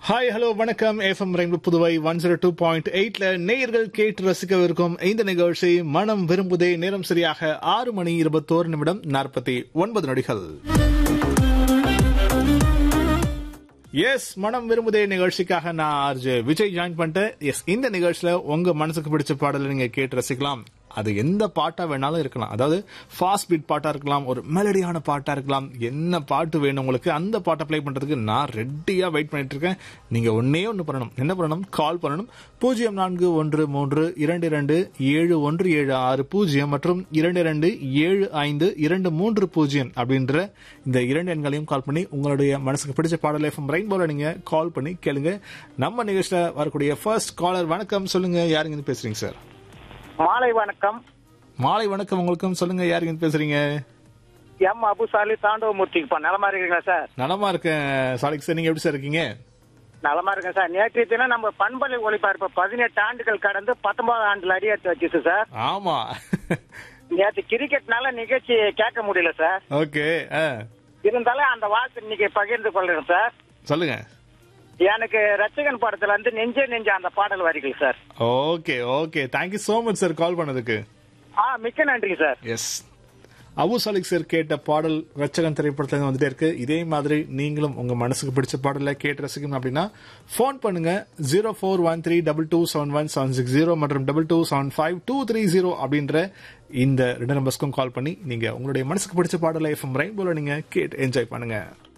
hi hello வணக்கம் FM rainbow Puduvai one zero two point எயிட்ல நேயர்கள் கேட்டு ரசிக்கவிருக்கும் இந்த நிகழ்ச்சி மனம் விரும்புதே நேரம் சரியாக ஆறு மணி இருபத்தோரு நிமிடம் நாற்பத்தி ஒன்பது நொடிகள் எஸ் மனம் விரும்புதே நிகழ்ச்சிக்காக நான் ஆர்ஜே விஜய் ஜாயின் பண்ணிட்டேன் எஸ் இந்த நிகழ்ச்சியில உங்க மனசுக்கு பிடிச்ச பாடலை நீங்க கேட்டு ரசிக்கலாம் அது எந்த பாட்டா வேணாலும் இருக்கலாம் அதாவது ஃபாஸ்ட் பீட் பாட்டா இருக்கலாம் ஒரு மெலடியான பாட்டா இருக்கலாம் என்ன பாட்டு வேணும் உங்களுக்கு அந்த பாட்டை ப்ளே பண்றதுக்கு நான் ரெடியா வெயிட் பண்ணிட்டு இருக்கேன் நீங்க ஒன்னே ஒன்று பண்ணணும் என்ன பண்ணணும் கால் பண்ணணும் பூஜ்ஜியம் நான்கு ஒன்று மூன்று இரண்டு இரண்டு ஏழு ஒன்று ஏழு ஆறு பூஜ்ஜியம் மற்றும் இரண்டு இரண்டு ஏழு ஐந்து இரண்டு மூன்று பூஜ்ஜியம் அப்படின்ற இந்த இரண்டு எண்களையும் கால் பண்ணி உங்களுடைய மனசுக்கு பிடிச்ச பாடலை எஃப்எம் ரெயின்போல நீங்க கால் பண்ணி கேளுங்க நம்ம நிகழ்ச்சியில வரக்கூடிய ஃபர்ஸ்ட் காலர் வணக்கம் சொல்லுங்க யாருங்க இருந்து பேசுறீங்க சார் மாலை வணக்கம் மாலை வணக்கம் உங்களுக்கும் சொல்லுங்க யாருங்க இருந்து பேசுறீங்க எம் அபுசாலி தாண்டவமூர்த்திக்குப்பா நலமா இருக்கீங்களா சார் நலமா இருக்கேன் சாலிக் சார் நீங்க எப்படி சார் இருக்கீங்க நலமா இருக்கேன் சார் நேற்றைய தினம் நம்ம பண்பலை ஒளிபரப்பு பதினெட்டு ஆண்டுகள் கடந்து பத்தொன்பது ஆண்டுல அடியெடுத்து வச்சுச்சு சார் ஆமா நேற்று கிரிக்கெட்னால நிகழ்ச்சி கேட்க முடியல சார் ஓகே இருந்தாலும் அந்த வாழ்த்து இன்னைக்கு பகிர்ந்து கொள்றேன் சார் சொல்லுங்க எனக்கு ரச்சகன் படத்துல இருந்து நெஞ்சே நெஞ்ச அந்த பாடல் வரிகள் sir okay okay thank you so much sir call பண்ணதுக்கு ஆ மிக்க நன்றி sir yes Abu Salik sir கேட்ட பாடல் ரச்சகன் திரைப்படத்துல இருந்து வந்துட்டே இருக்கு இதே மாதிரி நீங்களும் உங்க மனசுக்கு பிடிச்ச பாடலை கேட்டு ரசிக்கணும் அப்படின்னா ஃபோன் பண்ணுங்க zero four one three double two seven one seven six zero மற்றும் double two seven five two three zero அப்படின்ற இந்த ரெண்டு நம்பர்ஸ்க்கும் கால் பண்ணி நீங்க உங்களுடைய மனசுக்கு பிடிச்ச பாடலை எஃப்எம் ரெயின்போல நீங்க கேட்டு என்ஜாய் பண்ணுங்க